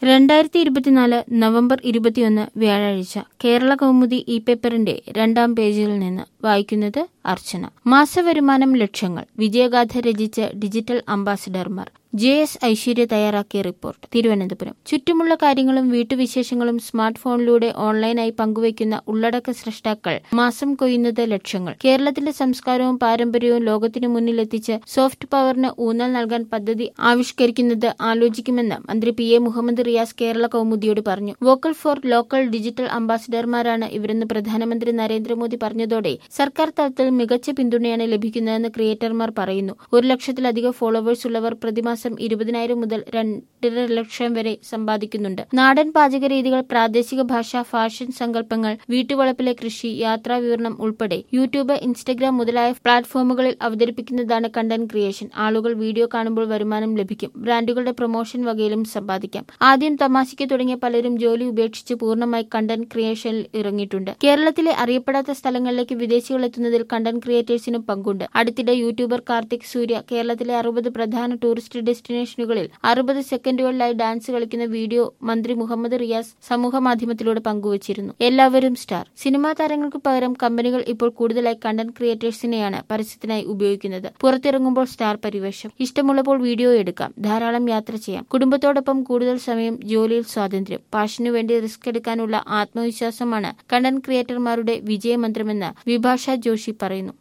രണ്ടായിരത്തി ഇരുപത്തിനാല് നവംബർ ഇരുപത്തിയൊന്ന് വ്യാഴാഴ്ച കേരള കൗമുദി ഇ പേപ്പറിന്റെ രണ്ടാം പേജിൽ നിന്ന് വായിക്കുന്നത് അർച്ചന മാസവരുമാനം ലക്ഷങ്ങൾ വിജയഗാഥ രചിച്ച ഡിജിറ്റൽ അംബാസിഡർമാർ ജെ എസ് ഐശ്വര്യ തയ്യാറാക്കിയ റിപ്പോർട്ട് തിരുവനന്തപുരം ചുറ്റുമുള്ള കാര്യങ്ങളും വീട്ടുവിശേഷങ്ങളും സ്മാർട്ട് ഫോണിലൂടെ ഓൺലൈനായി പങ്കുവയ്ക്കുന്ന ഉള്ളടക്ക സൃഷ്ടാക്കൾ മാസം കൊയ്യുന്നത് ലക്ഷങ്ങൾ കേരളത്തിന്റെ സംസ്കാരവും പാരമ്പര്യവും ലോകത്തിനു മുന്നിലെത്തിച്ച് സോഫ്റ്റ് പവറിന് ഊന്നൽ നൽകാൻ പദ്ധതി ആവിഷ്കരിക്കുന്നത് ആലോചിക്കുമെന്ന് മന്ത്രി പി എ മുഹമ്മദ് റിയാസ് കേരള കൗമുദിയോട് പറഞ്ഞു വോക്കൽ ഫോർ ലോക്കൽ ഡിജിറ്റൽ അംബാസിഡർമാരാണ് ഇവരെന്ന് പ്രധാനമന്ത്രി നരേന്ദ്രമോദി പറഞ്ഞതോടെ സർക്കാർ തലത്തിൽ മികച്ച പിന്തുണയാണ് ലഭിക്കുന്നതെന്ന് ക്രിയേറ്റർമാർ പറയുന്നു ഒരു ലക്ഷത്തിലധികം ഫോളോവേഴ്സ് ഉള്ളവർ പ്രതിമാസം ഇരുപതിനായിരം മുതൽ രണ്ടര ലക്ഷം വരെ സമ്പാദിക്കുന്നുണ്ട് നാടൻ പാചക രീതികൾ പ്രാദേശിക ഭാഷ ഫാഷൻ സങ്കല്പങ്ങൾ വീട്ടുവളപ്പിലെ കൃഷി യാത്രാ വിവരണം ഉൾപ്പെടെ യൂട്യൂബ് ഇൻസ്റ്റഗ്രാം മുതലായ പ്ലാറ്റ്ഫോമുകളിൽ അവതരിപ്പിക്കുന്നതാണ് കണ്ടന്റ് ക്രിയേഷൻ ആളുകൾ വീഡിയോ കാണുമ്പോൾ വരുമാനം ലഭിക്കും ബ്രാൻഡുകളുടെ പ്രൊമോഷൻ വകയിലും സമ്പാദിക്കാം ആദ്യം തമാശയ്ക്ക് തുടങ്ങിയ പലരും ജോലി ഉപേക്ഷിച്ച് പൂർണ്ണമായി കണ്ടന്റ് ക്രിയേഷനിൽ ഇറങ്ങിയിട്ടുണ്ട് കേരളത്തിലെ അറിയപ്പെടാത്ത സ്ഥലങ്ങളിലേക്ക് വിദേശികൾ എത്തുന്നതിൽ കണ്ടന്റ് ക്രിയേറ്റേഴ്സിനും പങ്കുണ്ട് അടുത്തിടെ യൂട്യൂബർ കാർത്തിക് സൂര്യ കേരളത്തിലെ അറുപത് പ്രധാന ടൂറിസ്റ്റ് ഡെസ്റ്റിനേഷനുകളിൽ അറുപത് സെക്കൻഡുകളിലായി ഡാൻസ് കളിക്കുന്ന വീഡിയോ മന്ത്രി മുഹമ്മദ് റിയാസ് സമൂഹ മാധ്യമത്തിലൂടെ പങ്കുവച്ചിരുന്നു എല്ലാവരും സ്റ്റാർ സിനിമാ താരങ്ങൾക്ക് പകരം കമ്പനികൾ ഇപ്പോൾ കൂടുതലായി കണ്ടന്റ് ക്രിയേറ്റേഴ്സിനെയാണ് പരസ്യത്തിനായി ഉപയോഗിക്കുന്നത് പുറത്തിറങ്ങുമ്പോൾ സ്റ്റാർ പരിവേഷം ഇഷ്ടമുള്ളപ്പോൾ വീഡിയോ എടുക്കാം ധാരാളം യാത്ര ചെയ്യാം കുടുംബത്തോടൊപ്പം കൂടുതൽ സമയം ജോലിയിൽ സ്വാതന്ത്ര്യം പാഷനു വേണ്ടി റിസ്ക് എടുക്കാനുള്ള ആത്മവിശ്വാസമാണ് കണ്ടന്റ് ക്രിയേറ്റർമാരുടെ വിജയമന്ത്രമെന്ന് വിഭാഷ ജോഷി പറയുന്നു